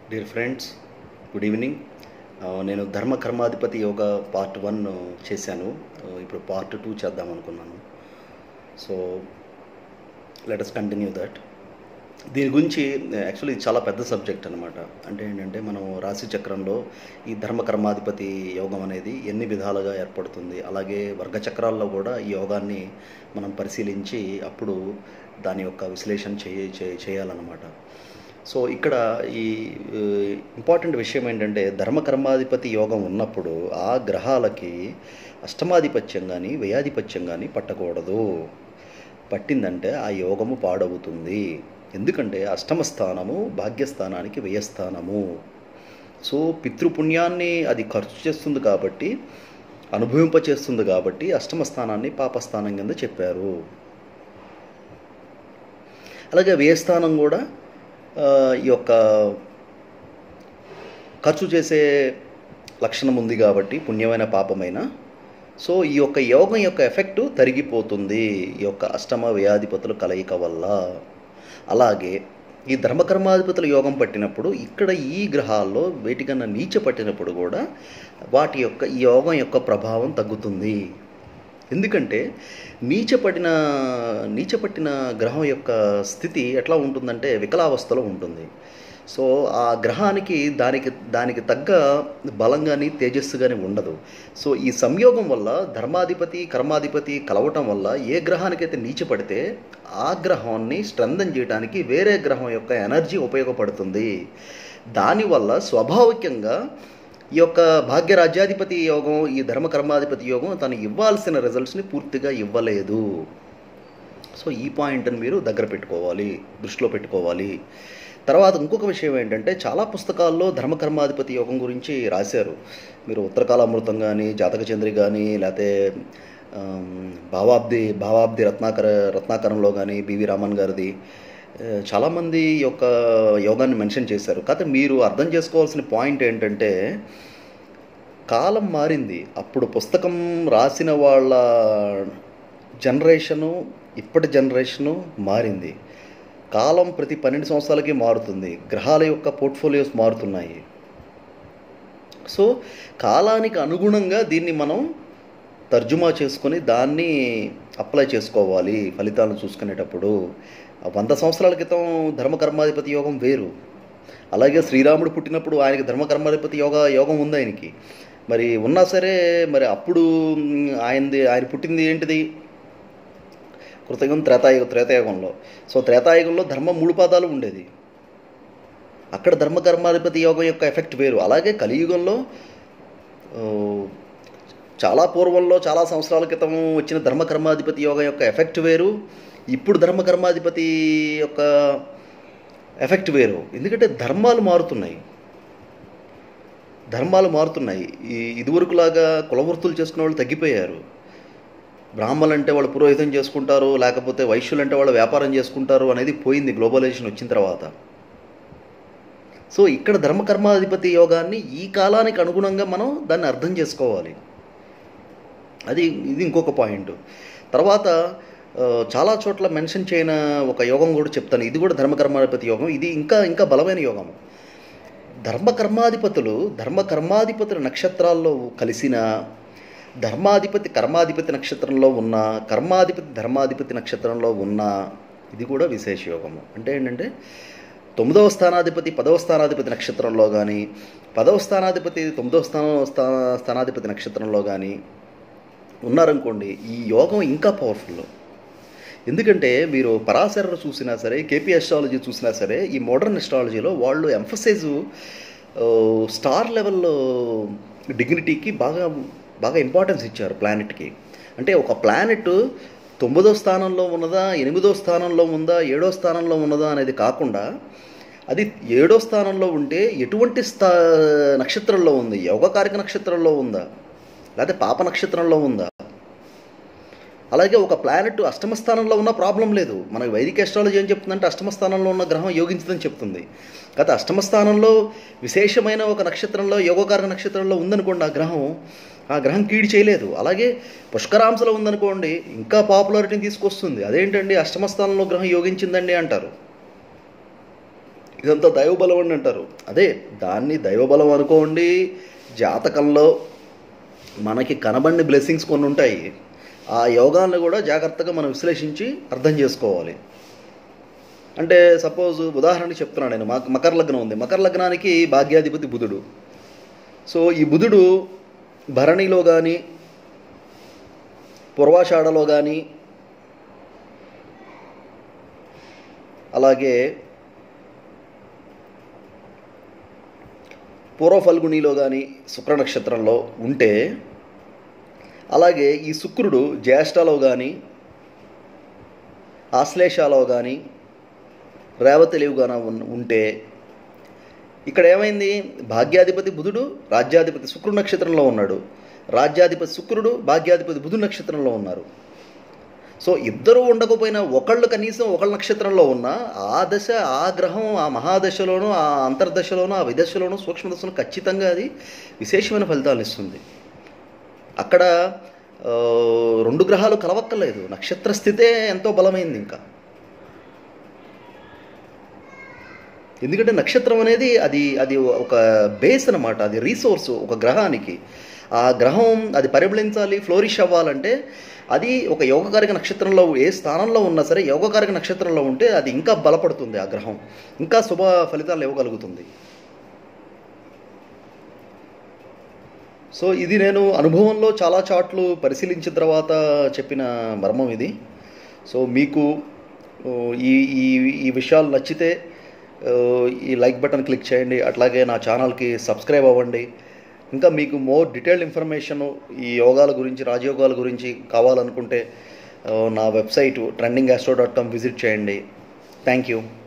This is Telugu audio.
డియర్ ఫ్రెండ్స్ గుడ్ ఈవినింగ్ ఆ, నేను ధర్మ కర్మాధిపతి యోగా పార్ట్ వన్ చేశాను ఆ, ఇప్పుడు పార్ట్ టూ చేద్దాం అనుకున్నాను సో లెటస్ కంటిన్యూ దట్ దీని గురించి యాక్చువల్లీ ఇది చాలా పెద్ద సబ్జెక్ట్ అనమాట అంటే ఏంటంటే మనం రాశి చక్రంలో ఈ ధర్మ కర్మాధిపతి యోగం అనేది ఎన్ని విధాలుగా ఏర్పడుతుంది అలాగే వర్గ చక్రాల్లో కూడా ఈ యోగాన్ని మనం పరిశీలించి అప్పుడు దాని యొక్క విశ్లేషణ చేయ చే- చేయాలన్నమాట సో ఇక్కడ ఈ ఇంపార్టెంట్ విషయం ఏంటంటే ధర్మ కర్మాధిపతి యోగం ఉన్నప్పుడు ఆ గ్రహాలకి అష్టమాధిపత్యం కానీ వ్యయాధిపత్యం కానీ పట్టకూడదు పట్టిందంటే ఆ యోగము పాడవుతుంది ఎందుకంటే అష్టమ స్థానము భాగ్యస్థానానికి వ్యయస్థానము సో పితృపుణ్యాన్ని అది ఖర్చు చేస్తుంది కాబట్టి అనుభవింపచేస్తుంది కాబట్టి అష్టమ స్థానాన్ని పాపస్థానం కింద చెప్పారు అలాగే వ్యయస్థానం కూడా ఆ, ఈ యొక్క ఖర్చు చేసే లక్షణం ఉంది కాబట్టి పుణ్యమైన పాపమైన సో ఈ యొక్క యోగం యొక్క ఎఫెక్ట్ తరిగిపోతుంది ఈ యొక్క అష్టమ వ్యాధిపతుల కలయిక వల్ల అలాగే ఈ ధర్మకర్మాధిపతుల యోగం పట్టినప్పుడు ఇక్కడ ఈ గ్రహాల్లో వేటికన్నా నీచ పట్టినప్పుడు కూడా వాటి యొక్క ఈ యోగం యొక్క ప్రభావం తగ్గుతుంది ఎందుకంటే నీచపడిన నీచపట్టిన గ్రహం యొక్క స్థితి ఎట్లా ఉంటుందంటే వికలావస్థలో ఉంటుంది సో ఆ గ్రహానికి దానికి దానికి తగ్గ బలం కానీ తేజస్సు కానీ ఉండదు సో ఈ సంయోగం వల్ల ధర్మాధిపతి కర్మాధిపతి కలవటం వల్ల ఏ గ్రహానికైతే నీచపడితే ఆ గ్రహాన్ని స్ట్రెంథన్ చేయడానికి వేరే గ్రహం యొక్క ఎనర్జీ ఉపయోగపడుతుంది దానివల్ల స్వాభావికంగా ఈ యొక్క భాగ్యరాజ్యాధిపతి యోగం ఈ ధర్మ కర్మాధిపతి యోగం తను ఇవ్వాల్సిన రిజల్ట్స్ని పూర్తిగా ఇవ్వలేదు సో ఈ పాయింట్ని మీరు దగ్గర పెట్టుకోవాలి దృష్టిలో పెట్టుకోవాలి తర్వాత ఇంకొక విషయం ఏంటంటే చాలా పుస్తకాల్లో ధర్మకర్మాధిపతి యోగం గురించి రాశారు మీరు ఉత్తరకాల అమృతం కానీ జాతక చంద్రి కానీ లేకపోతే ఆమ్, భావాబ్ది భావాబ్ది రత్నాకర రత్నాకరంలో కానీ బివి రామన్ గారిది ఆ, చాలామంది ఈ యొక్క యోగాన్ని మెన్షన్ చేశారు కాకపోతే మీరు అర్థం చేసుకోవాల్సిన పాయింట్ ఏంటంటే కాలం మారింది అప్పుడు పుస్తకం రాసిన వాళ్ళ జనరేషను ఇప్పటి జనరేషను మారింది కాలం ప్రతి పన్నెండు సంవత్సరాలకి మారుతుంది గ్రహాల యొక్క పోర్ట్ఫోలియోస్ మారుతున్నాయి సో కాలానికి అనుగుణంగా దీన్ని మనం తర్జుమా చేసుకొని దాన్ని అప్లై చేసుకోవాలి ఫలితాలను చూసుకునేటప్పుడు ఆ వంద సంవత్సరాల క్రితం ధర్మకర్మాధిపతి యోగం వేరు అలాగే శ్రీరాముడు పుట్టినప్పుడు ఆయనకి ధర్మకర్మాధిపతి యోగ యోగం ఉంది ఆయనకి మరి ఉన్నా సరే మరి అప్పుడు మ్, ఆయనది ఆయన పుట్టింది ఏంటిది కృతయుగం త్రేతాయుగం త్రేతాయుగంలో సో త్రేతాయుగంలో ధర్మం మూడు పాదాలు ఉండేది అక్కడ ధర్మకర్మాధిపతి యోగం యొక్క ఎఫెక్ట్ వేరు అలాగే కలియుగంలో ఆ, చాలా పూర్వంలో చాలా సంవత్సరాల క్రితం వచ్చిన ధర్మకర్మాధిపతి యోగం యొక్క ఎఫెక్ట్ వేరు ఇప్పుడు ధర్మకర్మాధిపతి యొక్క ఎఫెక్ట్ వేరు ఎందుకంటే ధర్మాలు మారుతున్నాయి ధర్మాలు మారుతున్నాయి ఈ ఇదివరకులాగా కులవృత్తులు చేసుకునే వాళ్ళు తగ్గిపోయారు బ్రాహ్మణులు అంటే వాళ్ళు పురోహితం చేసుకుంటారు లేకపోతే వైశ్యులు అంటే వాళ్ళు వ్యాపారం చేసుకుంటారు అనేది పోయింది గ్లోబలైజేషన్ వచ్చిన తర్వాత సో ఇక్కడ ధర్మకర్మాధిపతి యోగాన్ని ఈ కాలానికి అనుగుణంగా మనం దాన్ని అర్థం చేసుకోవాలి అది ఇది ఇంకొక పాయింట్ తర్వాత ఆ, చాలా చోట్ల మెన్షన్ చేయన ఒక యోగం కూడా చెప్తాను ఇది కూడా ధర్మకర్మాధిపతి యోగం ఇది ఇంకా ఇంకా బలమైన యోగం ధర్మకర్మాధిపతులు ధర్మకర్మాధిపతుల నక్షత్రాల్లో కలిసిన ధర్మాధిపతి కర్మాధిపతి నక్షత్రంలో ఉన్న కర్మాధిపతి ధర్మాధిపతి నక్షత్రంలో ఉన్న ఇది కూడా విశేష యోగము అంటే ఏంటంటే తొమ్మిదవ స్థానాధిపతి పదవ స్థానాధిపతి నక్షత్రంలో కానీ పదవ స్థానాధిపతి తొమ్మిదవ స్థాన స్థా స్థానాధిపతి నక్షత్రంలో కానీ ఉన్నారనుకోండి ఈ యోగం ఇంకా పవర్ఫుల్ ఎందుకంటే మీరు పరాశర చూసినా సరే కేపీ అస్ట్రాలజీ చూసినా సరే ఈ మోడర్న్ అస్ట్రాలజీలో వాళ్ళు ఎంఫసైజు స్టార్ లెవెల్లో డిగ్నిటీకి బాగా బాగా ఇంపార్టెన్స్ ఇచ్చారు ప్లానెట్కి అంటే ఒక ప్లానెట్ తొమ్మిదో స్థానంలో ఉన్నదా ఎనిమిదో స్థానంలో ఉందా ఏడో స్థానంలో ఉన్నదా అనేది కాకుండా అది ఏడో స్థానంలో ఉంటే ఎటువంటి స్థా నక్షత్రంలో ఉంది యోగకారిక నక్షత్రంలో ఉందా లేకపోతే పాప నక్షత్రంలో ఉందా అలాగే ఒక ప్లానెట్ అష్టమ స్థానంలో ఉన్న ప్రాబ్లం లేదు మనకి వైదిక ఎస్ట్రాలజీ ఏం చెప్తుందంటే అష్టమ స్థానంలో ఉన్న గ్రహం యోగించదని చెప్తుంది గత అష్టమ స్థానంలో విశేషమైన ఒక నక్షత్రంలో యోగకారక నక్షత్రంలో ఉందనుకోండి ఆ గ్రహం ఆ గ్రహం కీడి చేయలేదు అలాగే పుష్కరాంశలో ఉందనుకోండి ఇంకా పాపులారిటీని తీసుకొస్తుంది అదేంటండి అష్టమ స్థానంలో గ్రహం యోగించిందండి అంటారు ఇదంతా దైవబలం అని అంటారు అదే దాన్ని దైవబలం అనుకోండి జాతకంలో మనకి కనబడిన బ్లెస్సింగ్స్ కొన్ని ఉంటాయి ఆ యోగాలను కూడా జాగ్రత్తగా మనం విశ్లేషించి అర్థం చేసుకోవాలి అంటే సపోజ్ ఉదాహరణకి చెప్తున్నాను నేను మాకు మకర లగ్నం ఉంది మకర లగ్నానికి భాగ్యాధిపతి బుధుడు సో ఈ బుధుడు భరణిలో కానీ పూర్వాషాఢలో కానీ అలాగే పూర్వ ఫల్గుణిలో కానీ శుక్ర నక్షత్రంలో ఉంటే అలాగే ఈ శుక్రుడు జ్యేష్ఠలో కానీ ఆశ్లేషాలో కానీ రేవతలివి కానీ ఉంటే ఇక్కడ ఏమైంది భాగ్యాధిపతి బుధుడు రాజ్యాధిపతి శుక్రుడు నక్షత్రంలో ఉన్నాడు రాజ్యాధిపతి శుక్రుడు భాగ్యాధిపతి బుధుడు నక్షత్రంలో ఉన్నారు సో ఇద్దరు ఉండకపోయినా ఒకళ్ళు కనీసం ఒకళ్ళ నక్షత్రంలో ఉన్న ఆ దశ ఆ గ్రహం ఆ మహాదశలోనూ ఆ అంతర్దశలోనూ ఆ విదశలోనూ సూక్ష్మదశలో ఖచ్చితంగా అది విశేషమైన ఫలితాలు ఇస్తుంది అక్కడ ఆ, రెండు గ్రహాలు కలవక్కర్లేదు నక్షత్ర స్థితే ఎంతో బలమైంది ఇంకా ఎందుకంటే నక్షత్రం అనేది అది అది ఒక బేస్ అనమాట అది రీసోర్స్ ఒక గ్రహానికి ఆ గ్రహం అది పరిబళించాలి ఫ్లోరిష్ అవ్వాలంటే అది ఒక యోగకారిక నక్షత్రంలో ఏ స్థానంలో ఉన్నా సరే యోగకారిక నక్షత్రంలో ఉంటే అది ఇంకా బలపడుతుంది ఆ గ్రహం ఇంకా శుభ ఫలితాలు ఇవ్వగలుగుతుంది సో ఇది నేను అనుభవంలో చాలా చాట్లు పరిశీలించిన తర్వాత చెప్పిన మర్మం ఇది సో మీకు ఓ, ఈ ఈ ఈ విషయాలు నచ్చితే ఓ, ఈ లైక్ బటన్ క్లిక్ చేయండి అట్లాగే నా ఛానల్కి సబ్స్క్రైబ్ అవ్వండి ఇంకా మీకు మోర్ డీటెయిల్డ్ ఇన్ఫర్మేషన్ ఈ యోగాల గురించి రాజయోగాల గురించి కావాలనుకుంటే ఓ, నా website trending astro dot com visit చేయండి థ్యాంక్ యూ